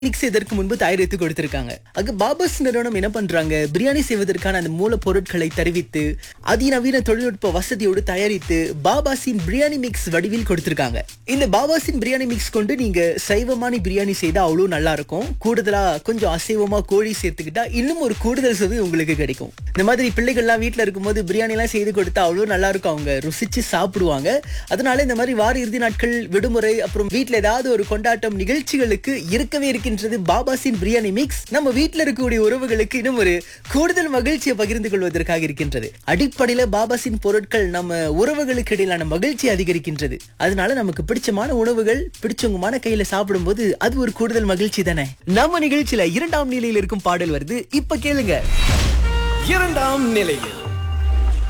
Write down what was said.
mix இதற்கு முன்பு தயாரித்து கொடுத்திருக்காங்க அங்க பாபாஸ் நிறுவனம் என்ன பண்றாங்க பிரியாணி செய்வதற்கான அந்த மூலப்பொருட்களை தெரிவித்து அதிநவீன தொழில்நுட்ப வசதியோடு தயாரித்து பாபாஸின் பிரியாணி மிக்ஸ் வடிவில் கொடுத்திருக்காங்க இந்த பாபாஸின் பிரியாணி மிக்ஸ் கொண்டு நீங்க சைவமான பிரியாணி செய்தா அவ்வளவு நல்லா இருக்கும் கூடுதலா கொஞ்சம் அசைவமா கோழி சேர்த்துக்கிட்டா இன்னும் ஒரு கூடுதல் சுவை உங்களுக்கு கிடைக்கும் இந்த மாதிரி பிள்ளைகள்லாம் வீட்ல இருக்கும்போது பிரியாணி எல்லாம் செய்து கொடுத்தா அவ்வளவு நல்லா இருக்கும் அவங்க ருசிச்சு சாப்பிடுவாங்க அதனால இந்த மாதிரி வார இறுதி நாட்கள் விடுமுறை அப்புறம் வீட்ல ஏதாவது ஒரு கொண்டாட்டம் நிகழ்ச்சிகளுக்கு இருக்கவே இருக்கின்றது பாபாசின் பிரியாணி மிக்ஸ் நம்ம வீட்ல இருக்கக்கூடிய உறவுகளுக்கு இன்னும் ஒரு கூடுதல் மகிழ்ச்சியை பகிர்ந்து கொள்வதற்காக இருக்கின்றது அடிப்படையில பாபாசின் பொருட்கள் நம்ம உறவுகளுக்கு இடையிலான மகிழ்ச்சி அதிகரிக்கின்றது அதனால நமக்கு பிடிச்சமான உணவுகள் பிடிச்சவங்கமான கையில சாப்பிடும்போது அது ஒரு கூடுதல் மகிழ்ச்சி தானே நம்ம நிகழ்ச்சியில இரண்டாம் நிலையில் இருக்கும் பாடல் வருது இப்ப கேளுங்க இரண்டாம் நிலையில்